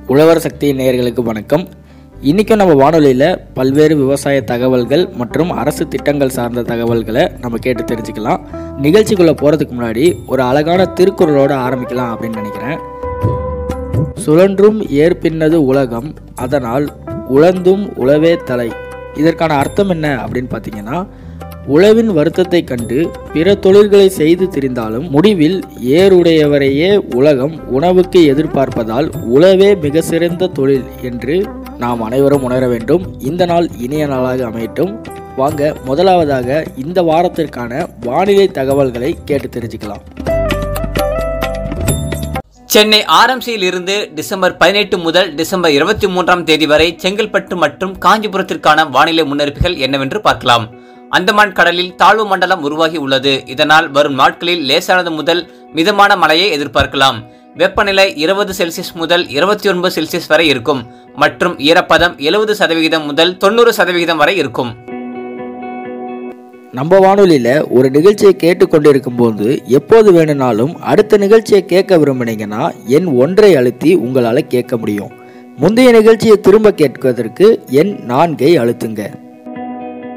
உழவர் சக்தி நேயர்களுக்கு வணக்கம் இன்றைக்கும் நம்ம வானொலியில் பல்வேறு விவசாய தகவல்கள் மற்றும் அரசு திட்டங்கள் சார்ந்த தகவல்களை நம்ம கேட்டு தெரிஞ்சுக்கலாம் நிகழ்ச்சிக்குள்ளே போகிறதுக்கு முன்னாடி ஒரு அழகான திருக்குறளோடு ஆரம்பிக்கலாம் அப்படின்னு நினைக்கிறேன் சுழன்றும் ஏற்பின்னது உலகம் அதனால் உழந்தும் உழவே தலை இதற்கான அர்த்தம் என்ன அப்படின்னு பார்த்தீங்கன்னா உழவின் வருத்தத்தை கண்டு பிற தொழில்களை செய்து திரிந்தாலும் முடிவில் ஏறுடையவரையே உலகம் உணவுக்கு எதிர்பார்ப்பதால் உழவே மிக சிறந்த தொழில் என்று நாம் அனைவரும் உணர வேண்டும் இந்த நாள் இனிய நாளாக அமையட்டும் வாங்க முதலாவதாக இந்த வாரத்திற்கான வானிலை தகவல்களை கேட்டு தெரிஞ்சுக்கலாம் சென்னை ஆர்எம்சியில் இருந்து டிசம்பர் பதினெட்டு முதல் டிசம்பர் இருபத்தி மூன்றாம் தேதி வரை செங்கல்பட்டு மற்றும் காஞ்சிபுரத்திற்கான வானிலை முன்னறிப்புகள் என்னவென்று பார்க்கலாம் அந்தமான் கடலில் தாழ்வு மண்டலம் உருவாகி உள்ளது இதனால் வரும் நாட்களில் லேசானது முதல் மிதமான மழையை எதிர்பார்க்கலாம் வெப்பநிலை இருபது செல்சியஸ் முதல் இருபத்தி ஒன்பது செல்சியஸ் வரை இருக்கும் மற்றும் ஈரப்பதம் எழுபது சதவிகிதம் முதல் தொண்ணூறு சதவிகிதம் வரை இருக்கும் நம்ம வானொலியில் ஒரு நிகழ்ச்சியை கேட்டுக்கொண்டிருக்கும் போது எப்போது வேணும்னாலும் அடுத்த நிகழ்ச்சியை கேட்க விரும்புனீங்கன்னா எண் ஒன்றை அழுத்தி உங்களால் கேட்க முடியும் முந்தைய நிகழ்ச்சியை திரும்ப கேட்பதற்கு எண் நான்கை அழுத்துங்க